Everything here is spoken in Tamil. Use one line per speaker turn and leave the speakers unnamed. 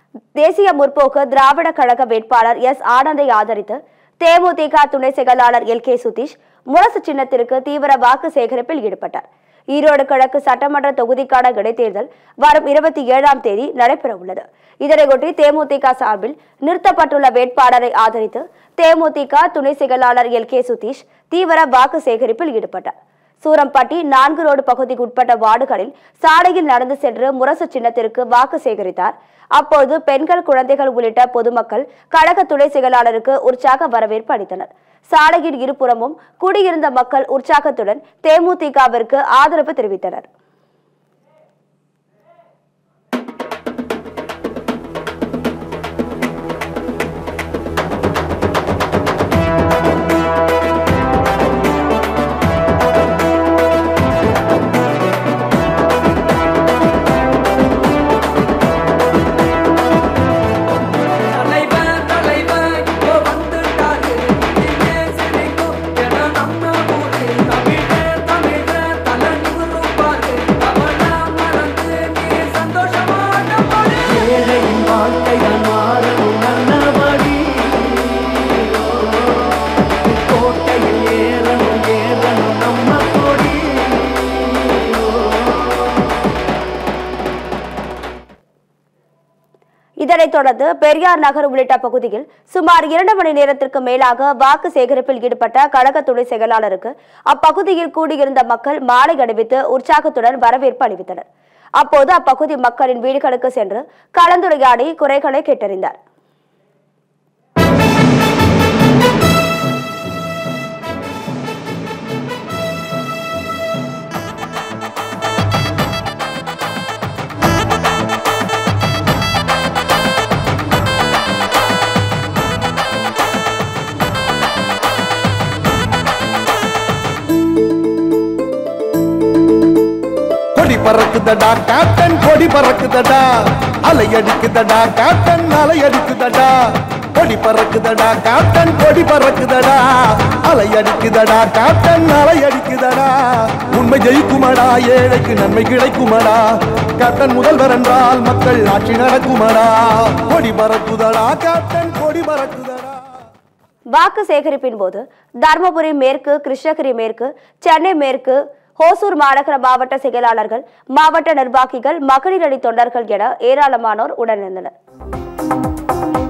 தேசிய முற்போக்கு திராவிட கழக வேட்பாளர் எஸ் ஆனந்தை ஆதரித்து தேமுதிக துணை செயலாளர் எல் கே சுதீஷ் முரசு சின்னத்திற்கு தீவிர வாக்கு சேகரிப்பில் ஈடுபட்டார் ஈரோடு கிழக்கு சட்டமன்ற தொகுதிக்கான இடைத்தேர்தல் வரும் இருபத்தி ஏழாம் தேதி நடைபெற உள்ளது இதனையொட்டி தேமுதிக சார்பில் நிறுத்தப்பட்டுள்ள வேட்பாளரை ஆதரித்து தேமுதிக துணை செயலாளர் எல் கே சுதீஷ் தீவிர வாக்கு சேகரிப்பில் ஈடுபட்டார் சூரம்பட்டி நான்கு ரோடு பகுதிக்கு உட்பட்ட வார்டுகளில் சாலையில் நடந்து சென்று முரசு சின்னத்திற்கு வாக்கு சேகரித்தார் அப்போது பெண்கள் குழந்தைகள் உள்ளிட்ட பொதுமக்கள் கழக துணை செயலாளருக்கு உற்சாக வரவேற்பு அளித்தனர் சாலையின் இருபுறமும் குடியிருந்த மக்கள் உற்சாகத்துடன் தேமுதிகவிற்கு ஆதரவு தெரிவித்தனர்
தலைவன் தலைவன் இப்போ வந்துட்டாரு இனிமே சிரிக்கும் ஏன்னா நம்ம ஊரு தமிழன் தமிழன் தலை நிமிர்ப்பாரு அவனா மறந்து நீ சந்தோஷமாக பாடு ஏழையின் வாழ்க்கைகள் மாறணும் நல்லபடி கோட்டையில் ஏறணும் ஏறணும் நம்ம கொடி
இதனைத் தொடர்ந்து பெரியார் நகர் உள்ளிட்ட பகுதியில் சுமார் இரண்டு மணி நேரத்திற்கு மேலாக வாக்கு சேகரிப்பில் ஈடுபட்ட கழக துணை செயலாளருக்கு அப்பகுதியில் கூடியிருந்த மக்கள் மாலை அணிவித்து உற்சாகத்துடன் வரவேற்பு அளித்தனர் அப்போது அப்பகுதி மக்களின் வீடுகளுக்கு சென்று கலந்துரையாடி குறைகளை கேட்டறிந்தார்
கொடி பறக்குதடா கேப்டன் கொடி பறக்குதடா அலை அடிக்குதடா கேப்டன் அலை அடிக்குதடா கொடி பறக்குதடா கேப்டன் கொடி பறக்குதடா அலை அடிக்குதடா கேப்டன் அலை அடிக்குதடா உண்மை ஜெயிக்குமடா ஏழைக்கு நன்மை கிடைக்குமடா கேப்டன் முதல்வர் என்றால் மக்கள் ஆட்சி நடக்குமடா கொடி பறக்குதடா கேப்டன் கொடி பறக்குதடா
வாக்கு சேகரிப்பின் போது தருமபுரி மேற்கு கிருஷ்ணகிரி மேற்கு சென்னை மேற்கு ஹோசூர் மாநகர மாவட்ட செயலாளர்கள் மாவட்ட நிர்வாகிகள் மகளிர் அணி தொண்டர்கள் என ஏராளமானோர் உடனிருந்தனர்